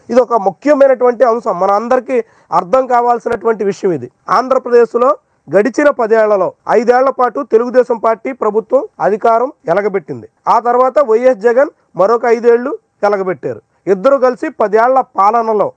ఇది ఒక ముఖ్యమైనటువంటి అంశం మన అందరికీ అర్థం కావాల్సినటువంటి విషయం ఇది ఆంధ్రప్రదేశ్లో గడిచిన పదేళ్లలో ఐదేళ్ల పాటు తెలుగుదేశం పార్టీ ప్రభుత్వం అధికారం ఎలగబెట్టింది ఆ తర్వాత వైఎస్ జగన్ మరొక ఐదేళ్లు ఎలగబెట్టారు ఇద్దరు కలిసి పదేళ్ల పాలనలో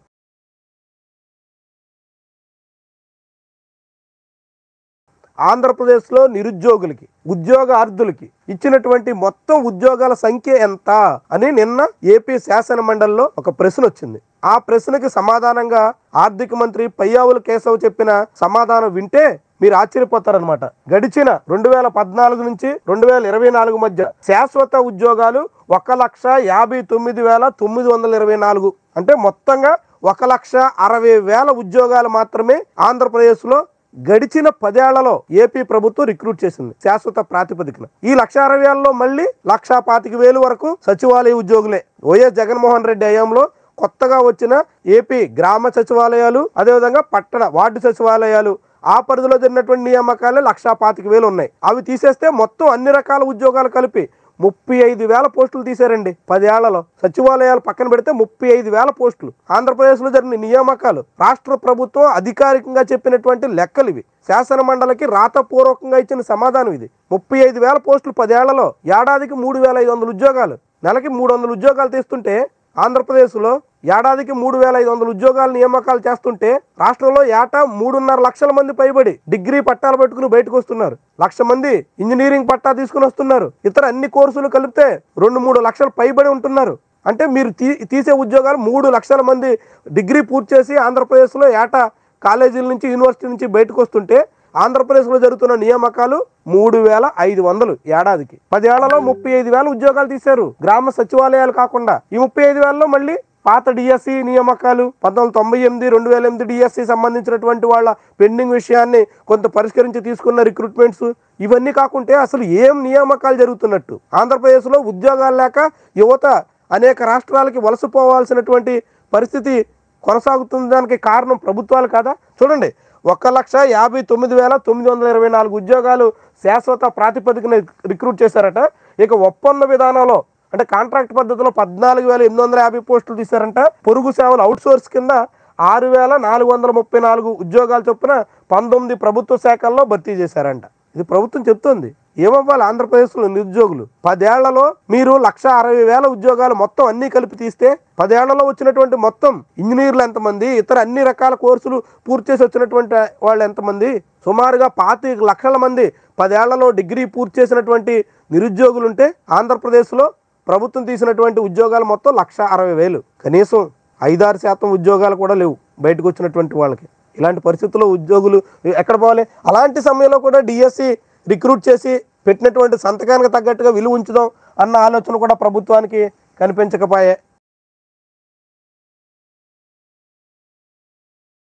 ఆంధ్రప్రదేశ్లో నిరుద్యోగులకి ఉద్యోగార్థులకి ఇచ్చినటువంటి మొత్తం ఉద్యోగాల సంఖ్య ఎంత అని నిన్న ఏపీ శాసన మండలిలో ఒక ప్రశ్న వచ్చింది ఆ ప్రశ్నకి సమాధానంగా ఆర్థిక మంత్రి పయ్యావుల కేశవ్ చెప్పిన సమాధానం వింటే మీరు ఆశ్చర్యపోతారనమాట గడిచిన రెండు వేల పద్నాలుగు నుంచి రెండు వేల ఇరవై నాలుగు మధ్య శాశ్వత ఉద్యోగాలు ఒక లక్ష యాభై తొమ్మిది వేల తొమ్మిది వందల ఇరవై నాలుగు అంటే మొత్తంగా ఒక లక్ష అరవై వేల ఉద్యోగాలు మాత్రమే ఆంధ్రప్రదేశ్లో గడిచిన పదేళ్లలో ఏపీ ప్రభుత్వం రిక్రూట్ చేసింది శాశ్వత ప్రాతిపదికన ఈ లక్ష అరవై వేలలో మళ్ళీ లక్ష పాతిక వేలు వరకు సచివాలయ ఉద్యోగులే వైఎస్ జగన్మోహన్ రెడ్డి హయాంలో కొత్తగా వచ్చిన ఏపీ గ్రామ సచివాలయాలు అదేవిధంగా పట్టణ వార్డు సచివాలయాలు ఆ పరిధిలో జరిగినటువంటి నియామకాలే లక్షా పాతిక వేలు ఉన్నాయి అవి తీసేస్తే మొత్తం అన్ని రకాల ఉద్యోగాలు కలిపి ముప్పై ఐదు వేల పోస్టులు తీశారండి పదేళ్లలో సచివాలయాలు పక్కన పెడితే ముప్పై ఐదు వేల పోస్టులు ఆంధ్రప్రదేశ్లో జరిగిన నియామకాలు రాష్ట్ర ప్రభుత్వం అధికారికంగా చెప్పినటువంటి లెక్కలు ఇవి శాసన మండలికి రాతపూర్వకంగా ఇచ్చిన సమాధానం ఇది ముప్పై ఐదు వేల పోస్టులు పదేళ్లలో ఏడాదికి మూడు వేల ఐదు వందల ఉద్యోగాలు నెలకి మూడు వందల ఉద్యోగాలు తీస్తుంటే ఆంధ్రప్రదేశ్లో ఏడాదికి మూడు వేల ఐదు వందల ఉద్యోగాలు నియామకాలు చేస్తుంటే రాష్ట్రంలో ఏటా మూడున్నర లక్షల మంది పైబడి డిగ్రీ పట్టాలు పెట్టుకుని బయటకు వస్తున్నారు లక్ష మంది ఇంజనీరింగ్ పట్టా తీసుకుని వస్తున్నారు ఇతర అన్ని కోర్సులు కలిపితే రెండు మూడు లక్షలు పైబడి ఉంటున్నారు అంటే మీరు తీ తీసే ఉద్యోగాలు మూడు లక్షల మంది డిగ్రీ పూర్తి చేసి ఆంధ్రప్రదేశ్లో ఏటా కాలేజీల నుంచి యూనివర్సిటీ నుంచి బయటకు వస్తుంటే ఆంధ్రప్రదేశ్లో జరుగుతున్న నియామకాలు మూడు వేల ఐదు వందలు ఏడాదికి పదేళ్లలో ముప్పై ఐదు వేల ఉద్యోగాలు తీశారు గ్రామ సచివాలయాలు కాకుండా ఈ ముప్పై ఐదు వేలలో మళ్ళీ పాత డిఎస్సి నియామకాలు పంతొమ్మిది వందల తొంభై ఎనిమిది రెండు వేల ఎనిమిది డిఎస్సి సంబంధించినటువంటి వాళ్ళ పెండింగ్ విషయాన్ని కొంత పరిష్కరించి తీసుకున్న రిక్రూట్మెంట్స్ ఇవన్నీ కాకుంటే అసలు ఏం నియామకాలు జరుగుతున్నట్టు ఆంధ్రప్రదేశ్లో ఉద్యోగాలు లేక యువత అనేక రాష్ట్రాలకి వలసపోవాల్సినటువంటి పరిస్థితి కొనసాగుతున్న దానికి కారణం ప్రభుత్వాలు కాదా చూడండి ఒక లక్ష యాభై తొమ్మిది వేల తొమ్మిది వందల ఇరవై నాలుగు ఉద్యోగాలు శాశ్వత ప్రాతిపదికన రిక్రూట్ చేశారట ఇక ఒప్పంద విధానంలో అంటే కాంట్రాక్ట్ పద్ధతిలో పద్నాలుగు వేల ఎనిమిది వందల యాభై పోస్టులు తీశారంట పొరుగు సేవలు అవుట్ సోర్స్ కింద ఆరు వేల నాలుగు వందల ముప్పై నాలుగు ఉద్యోగాలు చొప్పున పంతొమ్మిది ప్రభుత్వ శాఖల్లో భర్తీ చేశారంట ఇది ప్రభుత్వం చెప్తోంది ఏమవ్వాలి ఆంధ్రప్రదేశ్లో నిరుద్యోగులు పదేళ్లలో మీరు లక్ష అరవై వేల ఉద్యోగాలు మొత్తం అన్ని కలిపి తీస్తే పదేళ్లలో వచ్చినటువంటి మొత్తం ఇంజనీర్లు ఎంతమంది ఇతర అన్ని రకాల కోర్సులు పూర్తి చేసి వచ్చినటువంటి వాళ్ళు ఎంతమంది సుమారుగా పాతి లక్షల మంది పదేళ్లలో డిగ్రీ పూర్తి చేసినటువంటి నిరుద్యోగులు ఉంటే ఆంధ్రప్రదేశ్లో ప్రభుత్వం తీసినటువంటి ఉద్యోగాలు మొత్తం లక్ష అరవై వేలు కనీసం ఐదారు శాతం ఉద్యోగాలు కూడా లేవు బయటకు వచ్చినటువంటి వాళ్ళకి ఇలాంటి పరిస్థితుల్లో ఉద్యోగులు ఎక్కడ పోవాలి అలాంటి సమయంలో కూడా డిఎస్సి రిక్రూట్ చేసి పెట్టినటువంటి సంతకానికి తగ్గట్టుగా విలువ ఉంచుదాం అన్న ఆలోచన కూడా ప్రభుత్వానికి కనిపించకపోయే